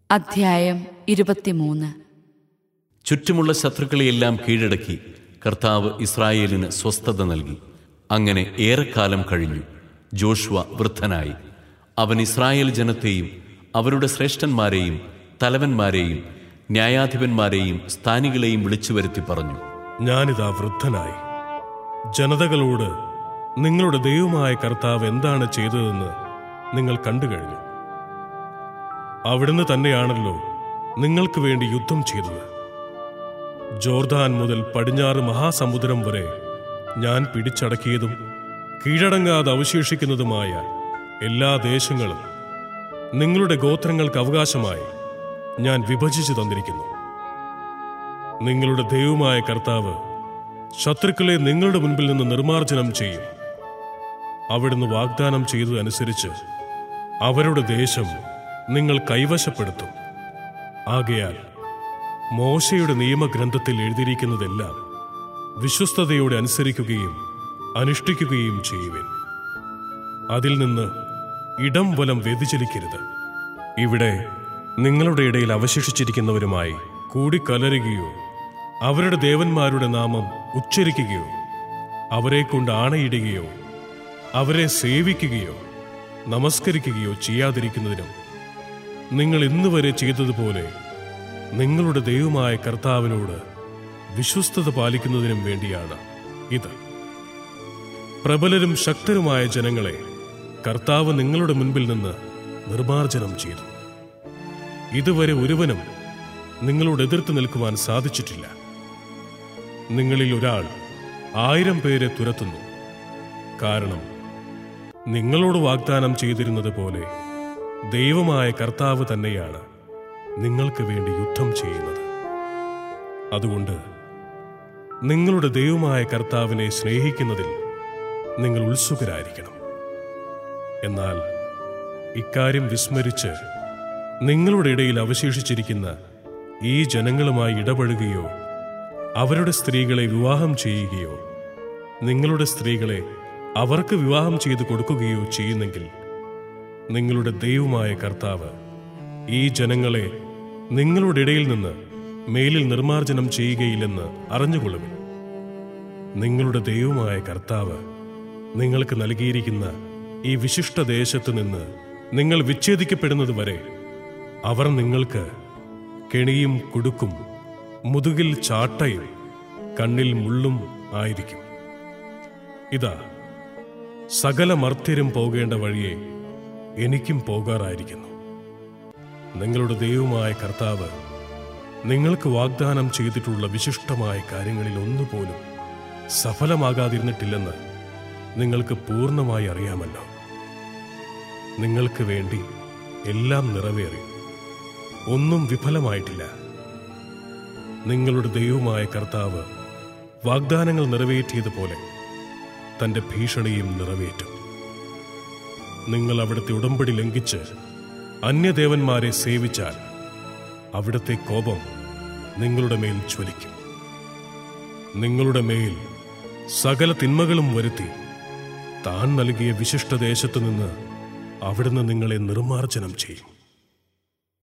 അധ്യായം ഇരുപത്തിമൂന്ന് ചുറ്റുമുള്ള ശത്രുക്കളെയെല്ലാം കീഴടക്കി കർത്താവ് ഇസ്രായേലിന് സ്വസ്ഥത നൽകി അങ്ങനെ ഏറെക്കാലം കഴിഞ്ഞു ജോഷുവ വൃദ്ധനായി അവൻ ഇസ്രായേൽ ജനത്തെയും അവരുടെ ശ്രേഷ്ഠന്മാരെയും തലവന്മാരെയും ന്യായാധിപന്മാരെയും സ്ഥാനികളെയും വിളിച്ചു വരുത്തി പറഞ്ഞു ഞാനിതാ വൃദ്ധനായി ജനതകളോട് നിങ്ങളുടെ ദൈവമായ കർത്താവ് എന്താണ് ചെയ്തതെന്ന് നിങ്ങൾ കണ്ടു കഴിഞ്ഞു അവിടുന്ന് തന്നെയാണല്ലോ നിങ്ങൾക്ക് വേണ്ടി യുദ്ധം ചെയ്തത് ജോർദാൻ മുതൽ പടിഞ്ഞാറ് മഹാസമുദ്രം വരെ ഞാൻ പിടിച്ചടക്കിയതും കീഴടങ്ങാതെ അവശേഷിക്കുന്നതുമായ എല്ലാ ദേശങ്ങളും നിങ്ങളുടെ ഗോത്രങ്ങൾക്ക് അവകാശമായി ഞാൻ വിഭജിച്ചു തന്നിരിക്കുന്നു നിങ്ങളുടെ ദൈവമായ കർത്താവ് ശത്രുക്കളെ നിങ്ങളുടെ മുൻപിൽ നിന്ന് നിർമ്മാർജ്ജനം ചെയ്യും അവിടുന്ന് വാഗ്ദാനം ചെയ്തതനുസരിച്ച് അവരുടെ ദേശം നിങ്ങൾ കൈവശപ്പെടുത്തും ആകയാൽ മോശയുടെ നിയമഗ്രന്ഥത്തിൽ എഴുതിയിരിക്കുന്നതെല്ലാം വിശ്വസ്തയോടെ അനുസരിക്കുകയും അനുഷ്ഠിക്കുകയും ചെയ്യുവിൻ അതിൽ നിന്ന് ഇടം വലം വ്യതിചലിക്കരുത് ഇവിടെ നിങ്ങളുടെ ഇടയിൽ അവശേഷിച്ചിരിക്കുന്നവരുമായി കൂടിക്കലരുകയോ അവരുടെ ദേവന്മാരുടെ നാമം ഉച്ചരിക്കുകയോ അവരെ കൊണ്ട് ആണയിടുകയോ അവരെ സേവിക്കുകയോ നമസ്കരിക്കുകയോ ചെയ്യാതിരിക്കുന്നതിനും നിങ്ങൾ ഇന്നുവരെ ചെയ്തതുപോലെ നിങ്ങളുടെ ദൈവമായ കർത്താവിനോട് വിശ്വസ്തത പാലിക്കുന്നതിനും വേണ്ടിയാണ് ഇത് പ്രബലരും ശക്തരുമായ ജനങ്ങളെ കർത്താവ് നിങ്ങളുടെ മുൻപിൽ നിന്ന് നിർമാർജനം ചെയ്തു ഇതുവരെ ഒരുവനും നിങ്ങളോട് എതിർത്ത് നിൽക്കുവാൻ സാധിച്ചിട്ടില്ല നിങ്ങളിൽ ഒരാൾ ആയിരം പേരെ തുരത്തുന്നു കാരണം നിങ്ങളോട് വാഗ്ദാനം ചെയ്തിരുന്നത് പോലെ ദൈവമായ കർത്താവ് തന്നെയാണ് നിങ്ങൾക്ക് വേണ്ടി യുദ്ധം ചെയ്യുന്നത് അതുകൊണ്ട് നിങ്ങളുടെ ദൈവമായ കർത്താവിനെ സ്നേഹിക്കുന്നതിൽ നിങ്ങൾ ഉത്സുകരായിരിക്കണം എന്നാൽ ഇക്കാര്യം വിസ്മരിച്ച് നിങ്ങളുടെ ഇടയിൽ അവശേഷിച്ചിരിക്കുന്ന ഈ ജനങ്ങളുമായി ഇടപഴകുകയോ അവരുടെ സ്ത്രീകളെ വിവാഹം ചെയ്യുകയോ നിങ്ങളുടെ സ്ത്രീകളെ അവർക്ക് വിവാഹം ചെയ്തു കൊടുക്കുകയോ ചെയ്യുന്നെങ്കിൽ നിങ്ങളുടെ ദൈവമായ കർത്താവ് ഈ ജനങ്ങളെ നിങ്ങളുടെ ഇടയിൽ നിന്ന് മേലിൽ നിർമ്മാർജ്ജനം ചെയ്യുകയില്ലെന്ന് അറിഞ്ഞുകൊള്ളുവിൻ നിങ്ങളുടെ ദൈവമായ കർത്താവ് നിങ്ങൾക്ക് നൽകിയിരിക്കുന്ന ഈ വിശിഷ്ട ദേശത്ത് നിന്ന് നിങ്ങൾ വിച്ഛേദിക്കപ്പെടുന്നത് വരെ അവർ നിങ്ങൾക്ക് കെണിയും കുടുക്കും മുതുകിൽ ചാട്ടയും കണ്ണിൽ മുള്ളും ആയിരിക്കും ഇതാ സകല മർത്യരും പോകേണ്ട വഴിയെ എനിക്കും പോകാറായിരിക്കുന്നു നിങ്ങളുടെ ദൈവമായ കർത്താവ് നിങ്ങൾക്ക് വാഗ്ദാനം ചെയ്തിട്ടുള്ള വിശിഷ്ടമായ കാര്യങ്ങളിൽ ഒന്നുപോലും സഫലമാകാതിരുന്നിട്ടില്ലെന്ന് നിങ്ങൾക്ക് പൂർണ്ണമായി അറിയാമല്ലോ നിങ്ങൾക്ക് വേണ്ടി എല്ലാം നിറവേറി ഒന്നും വിഫലമായിട്ടില്ല നിങ്ങളുടെ ദൈവമായ കർത്താവ് വാഗ്ദാനങ്ങൾ നിറവേറ്റിയതുപോലെ തന്റെ ഭീഷണിയും നിറവേറ്റും നിങ്ങൾ അവിടുത്തെ ഉടമ്പടി ലംഘിച്ച് അന്യദേവന്മാരെ സേവിച്ചാൽ അവിടുത്തെ കോപം നിങ്ങളുടെ മേൽ ജ്വലിക്കും നിങ്ങളുടെ മേൽ സകല തിന്മകളും വരുത്തി താൻ നൽകിയ വിശിഷ്ട ദേശത്തു നിന്ന് അവിടുന്ന് നിങ്ങളെ നിർമ്മാർജ്ജനം ചെയ്യും